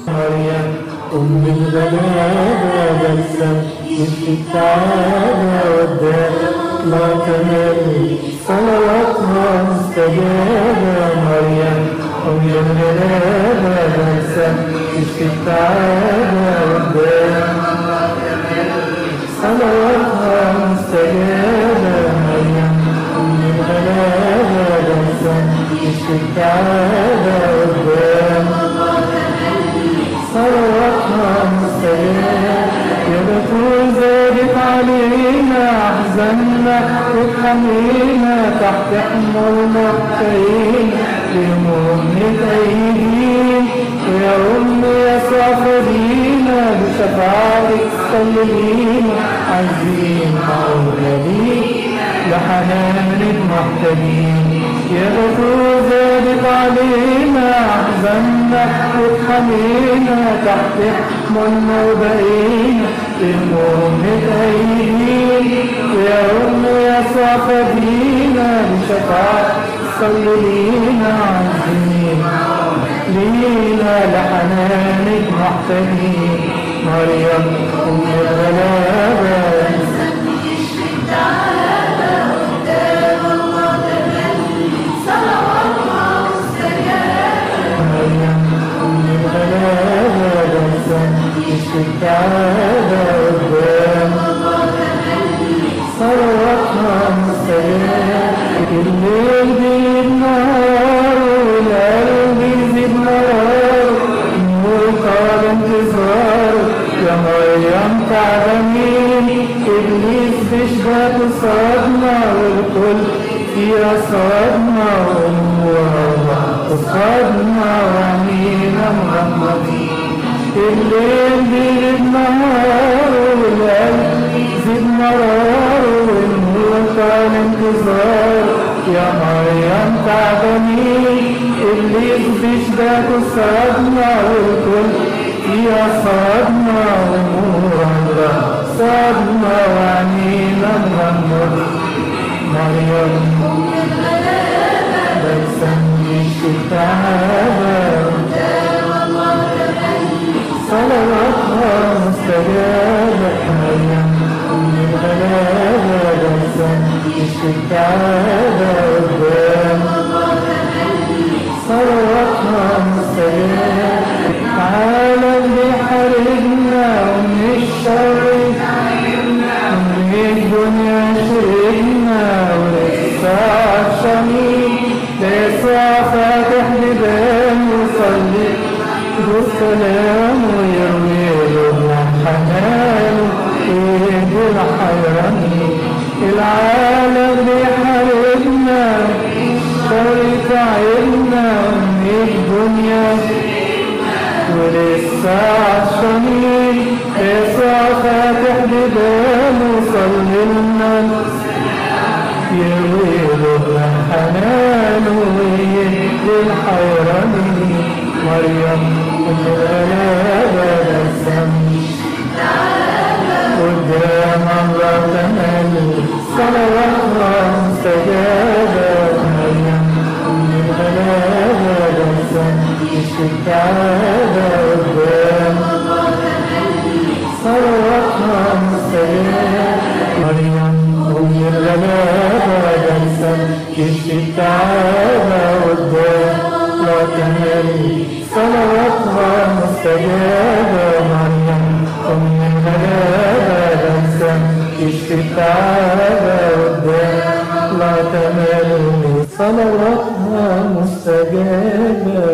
مريم أم الغلابة بلسم التعالى والدار لا تمل صلواتها مستجابة مريم أم الغلابة بلسم التعالى والدار صلواتها مستجابة مريم أم الغلابة بلسم التعالى والدار صلواتها مستجاب يا بتقول زادت علينا أحزاننا وتحمينا تحت حمر مقتين لمؤمنة أيدين ويا أم يسوع فدينا بشفاعتك صلينا عزين أولادين لحنانك محتاجين يا بتقول زادت علينا أحزاننا وتحمينا تحت حملنا وبقينا للمؤمن أيدين يا أم يسوع فدينا بشفاعة صلي لينا عزين لينا لحنانك محتاجين مريم أم الغلابة الشتاء قدام صلواتها مستجاب الليل بيد نهار والقلب يزيد نار النور طال انتظار يا مريم تعبانين ابليس بيشبك صدمة والكل فيها صدمة وامورها صدمة وعينينا مغمضين الليل بيد نهار والقلب زيد مرار والنور طال انتظار يا مريم تعبانين اللي بيشبك الصدمة والكل فيها صدمة ومرة صدمة وعنينا مغمض مريم بسميك التعبان صلواتها مستجابة مريم أم الغلابة بلسم الشتاء قدام صلواتها مستجابة عالم بيحاربنا ومن الشر ومن الدنيا شربنا ولسه عطشانين ليسوع فاتح بيبان وصلي والسلام ويروي له حنان ويهدي الحيرانين العالم بيحاربنا شر تعبنا من الدنيا ولسه عطشانين يسوع فاتح بيبان وصلي لنا يروي له حنان ويهدي الحيرانين مريم أم الغلابة بسم قدام الله تملي صلواتها مستجابة مريم أم الغلابة بسم الشتاء قدام صلواتها مستجابة مريم أم الغلابة بسم الشتاء قدام لا تملي صلواتها مستجابة مريم أم الغلابة بلسم الشتاء قدام لا تمل صلواتها مستجابة